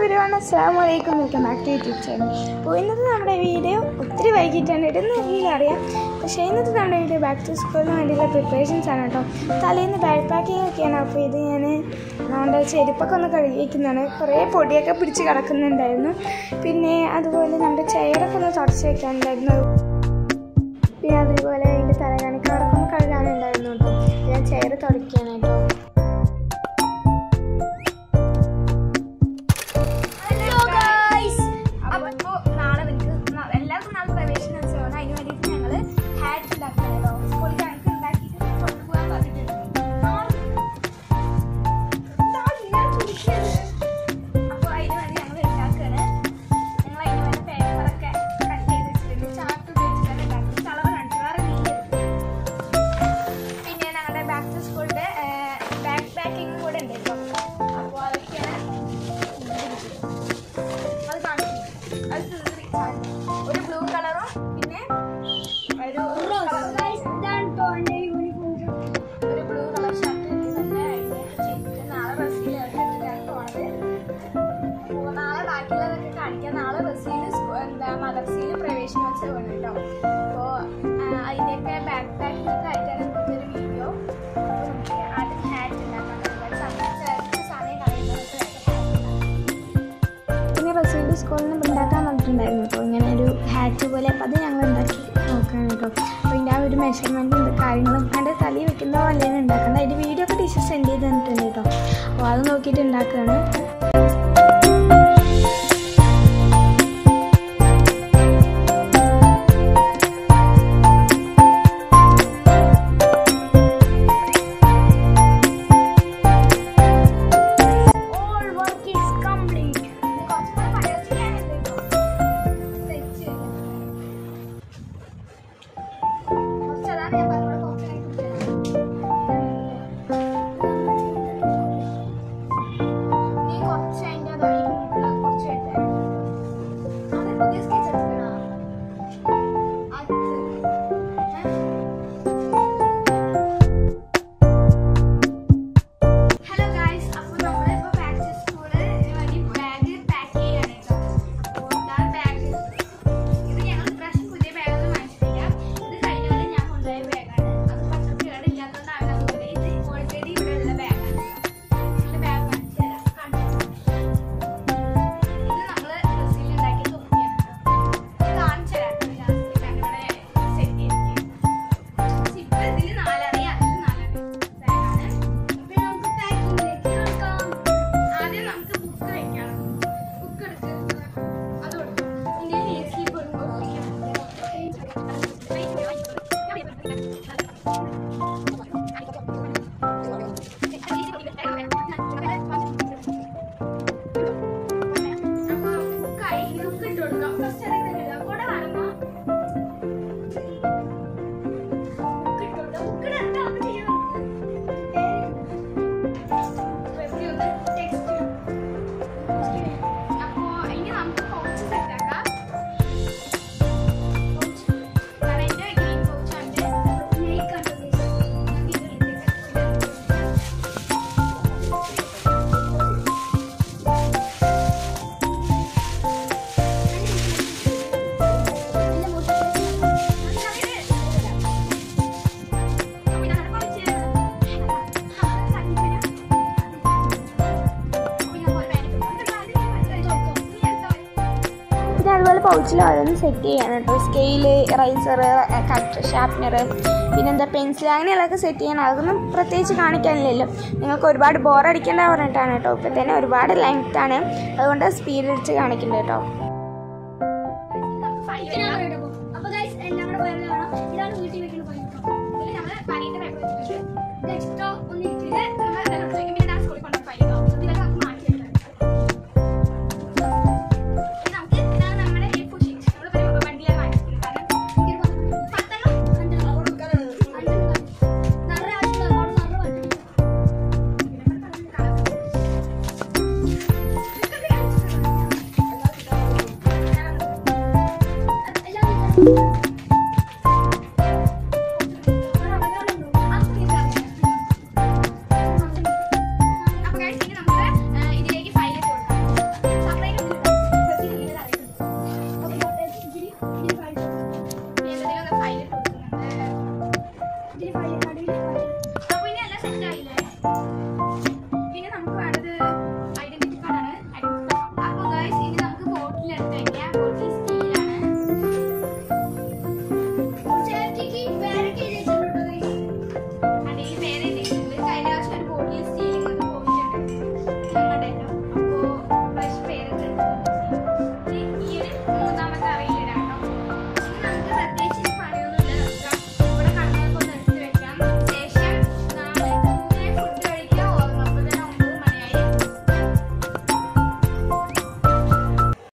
Everyone അസ്സാം വലൈക്കും welcome back to YouTube channel അപ്പോൾ ഇന്നത്തെ നമ്മുടെ വീഡിയോ ഒത്തിരി വൈകിട്ടാണ് ഇടുന്ന എല്ലാം അറിയാം പക്ഷേ ഇന്നത്തെ നമ്മുടെ വീഡിയോ ബാക്ക് ടു സ്കൂളിന് വേണ്ടിയുള്ള പ്രിപ്പറേഷൻസ് ആണ് കേട്ടോ തലേന്ന് ബാക്ക് പാക്കിംഗ് ഒക്കെയാണ് അപ്പോൾ ഇത് ഞാൻ നമ്മുടെ ചെരുപ്പൊക്കെ ഒന്ന് കഴുകി വയ്ക്കുന്നതാണ് കുറേ പൊടിയൊക്കെ പിടിച്ച് കിടക്കുന്നുണ്ടായിരുന്നു പിന്നെ അതുപോലെ നമ്മുടെ ചെയറൊക്കെ ഒന്ന് തുടച്ച് വയ്ക്കാനുണ്ടായിരുന്നു പിന്നെ അതുപോലെ അതിൻ്റെ തലകാണിക്കാടൊക്കെ ഒന്ന് കഴുകാനുണ്ടായിരുന്നു കേട്ടോ ഞാൻ ചെയർ തുടയ്ക്കുകയാണ് കേട്ടോ ഹലോ ഗൈസ് അപ്പോൾ ഇപ്പോൾ നാളെ നിങ്ങൾക്ക് ന- എല്ലാവർക്കും നാളെ പ്രവേശനോത്സവമാണ് അതിന് വേണ്ടിയിട്ട് ഞങ്ങൾ ഹാറ്റ് ഉണ്ടാക്കണല്ലോ സ്കൂളിൽ ഞങ്ങൾക്ക് ഉണ്ടാക്കിയിട്ട് കൊണ്ടുപോകാൻ പറഞ്ഞിട്ടുണ്ട് അപ്പോൾ അതിന് വേണ്ടി ഞങ്ങൾ ഉണ്ടാക്കുകയാണ് ഞങ്ങൾ അതിന് വേണ്ടി പേപ്പറൊക്കെ കട്ട് ചെയ്ത് വെച്ചിട്ടുണ്ട് ചാർട്ട് ഉപയോഗിച്ചിട്ടാണ് ഉണ്ടാക്കുന്നത് കളർ കണ്ടു വേറെ നീല പിന്നെ ഞങ്ങളുടെ ബാക്ക് ടു സ്കൂളിൻ്റെ ബാക്ക് പാക്കിങ്ങും കൂടെ ഉണ്ട് കേട്ടോ അപ്പോൾ അതൊക്കെയാണ് അത് കാണിക്കും അത് തീർത്തി ഒരു ബ്ലൂ കളറും പിന്നെ ഒരു ഒരു ബ്ലൂ കളർ ഷർട്ട് ചെയ്തിട്ട് നാളെ ബസ്സിൽ ഇട്ടിട്ടാണ് പോണത് അപ്പോൾ നാളെ ബാക്കിയുള്ളതൊക്കെ കാണിക്കാം നാളെ ബസ്സിൽ എന്താ മദർസിയിൽ പ്രവേശനോത്സവമാണ് കേട്ടോ അപ്പോൾ അതിൻ്റെയൊക്കെ ബാക്ക് പാക്കിംഗ് ഒക്കെ ആയിട്ടാണ് ഇന്നത്തെ ഒരു വീഡിയോ അപ്പോൾ നമുക്ക് ആദ്യം ഹാറ്റ് ഉണ്ടാക്കാം ഒരുപാട് സമയം ചേർത്ത് സമയം കളയുന്നത് പിന്നെ റസീൻ്റെ സ്കൂളിൽ നിന്ന് ഉണ്ടാക്കാൻ പറഞ്ഞിട്ടുണ്ടായിരുന്നു കേട്ടോ ഇങ്ങനെ ഒരു ഹാറ്റ് പോലെ അപ്പോൾ അത് ഞങ്ങൾ ഉണ്ടാക്കി നോക്കുകയാണ് കേട്ടോ അപ്പോൾ ഇതിൻ്റെ ആ ഒരു മെഷർമെൻറ്റും കാര്യങ്ങളും അതിൻ്റെ തലയിൽ വെക്കുന്ന പോലെയാണ് ഉണ്ടാക്കുന്നത് അതിൻ്റെ വീഡിയോ ഒക്കെ ടീച്ചർ സെൻഡ് ചെയ്ത് തന്നിട്ടുണ്ട് കേട്ടോ അപ്പോൾ അത് നോക്കിയിട്ട് ഉണ്ടാക്കുകയാണ് All work is complete. കുറച്ചുകൂടെ പണികൾ ചെയ്യാനുണ്ട് കേട്ടോ. തെറ്റ്. കുറച്ച് അതാണ് ഞാൻ പറഞ്ഞത്, കുറച്ച് കഴിഞ്ഞ് നീ കുറച്ച് അതിൻ്റെ അതായിട്ടുള്ള കുറച്ച് എടുത്തേ. അത് പുതിയ sketch എടുക്കണോ? അത്. ഏ? ഹലോ ഗായ്സ് അപ്പോൾ നമ്മൾ ഇപ്പോൾ ബാക്ക് ടു സ്കൂള് വേണ്ടി ബാഗ് പാക്ക് ചെയ്യാണ് കേട്ടോ അപ്പോൾ ഇതാ ബാഗ് ഇത് ഞങ്ങൾ ഇപ്രാവശ്യം പുതിയ ബാഗൊന്നും വാങ്ങിച്ചിട്ടില്ല ഇത് കഴിഞ്ഞ പോലെ ഞാൻ കൊണ്ടുപോയ ബാഗാണ് അത് പച്ചപ്പ് കേടില്ലാത്തതുകൊണ്ടാണ് അതുപോലെ ഇത് ഓൾറെഡി ഇവിടെ ഉള്ള ബാഗാണ് ഇതിൻ്റെ ബാഗ് കാണിച്ചു തരാം കാണിച്ചു ഇത് നമ്മൾ ഡ്രസ്സിൽ ഉണ്ടാക്കിയ തൊപ്പിയാണ് കേട്ടോ ഇത് കാണിച്ചു തരാം കേട്ടോ ലാസ്റ്റ് ബാഗ് ഇവിടെ സെറ്റ് ചെയ്തിരിക്കുക ഇപ്പൊ ഇതില് നാലറി അതില് നാലറി ബാഗാണ് ഇപ്പൊ നമുക്ക് പാക്കിങ്ങിലേക്ക് കിടക്കാം ആദ്യം നമുക്ക് ബുക്ക് വെക്കണം ബുക്ക് എടുക്ക് അത് കൊടുക്കും ഇതിന്റെ നെയിൽ സ്ലിപ്പ് ബുക്ക് ഇട്ട് കൊടുക്കാം ഫസ്റ്റ് എടുക്കുന്നില്ല കൂടെ വേണമോ പിന്നെ അതുപോലെ പൗച്ചിൽ ഓരോന്ന് സെറ്റ് ചെയ്യാണ് കേട്ടോ സ്കെയില് ഇറൈസർ കട്ടർ ഷാർപ്പനർ പിന്നെന്താ പെൻസിൽ അങ്ങനെയുള്ളതൊക്കെ സെറ്റ് ചെയ്യണം അതൊന്നും പ്രത്യേകിച്ച് കാണിക്കാനില്ലല്ലോ നിങ്ങൾക്ക് ഒരുപാട് ബോറടിക്കേണ്ട പറഞ്ഞിട്ടാണ് കേട്ടോ ഇപ്പം തന്നെ ഒരുപാട് ലെങ്ത് ആണ് അതുകൊണ്ട് സ്പീഡ് അടിച്ച് കാണിക്കുന്നുണ്ട് കേട്ടോ അപ്പൊ ഗൈസ് ഞങ്ങളുടെ പോയാൽ കാണാം ഇതാണ് വീട്ടിൽ വെക്കുന്ന പോയി ഇതിൽ നമ്മള് പനീന്റെ പേപ്പർ വെച്ചിട്ടുണ്ട് ഇത് എക്സ്ട്രാ ഒന്ന് ഇട്ടിട്ട് നമ്മൾ ഇതെല്ലാം എടുത്ത് വെക്കും. പിന്നെ ഞാൻ സ്കൂളിൽ കൊണ്ട് ഫയൽ ആവും ഇതിലൊക്കെ നമുക്ക് മാറ്റി എടുക്കാം ഇത് നമുക്ക് ഇതാണ് നമ്മുടെ A4 sheet. നമ്മള് ഇപ്പൊ വണ്ടിയിലാണ് വാങ്ങിച്ചിട്ടുള്ളത്. കാരണം ഇങ്ങനെ പത്ത് പത്തെണ്ണം അഞ്ചെണ്ണം അവിടെ വെക്കാനാണ്. അഞ്ചെണ്ണം നിറയെ ആവശ്യമുള്ള ഒരുപാട് നിറയെ വണ്ടി. പിന്നെ ഇവിടെ പറഞ്ഞ കളർ. ഇതൊക്കെ കാണിച്ചിട്ടുണ്ടോ? എല്ലാം ആ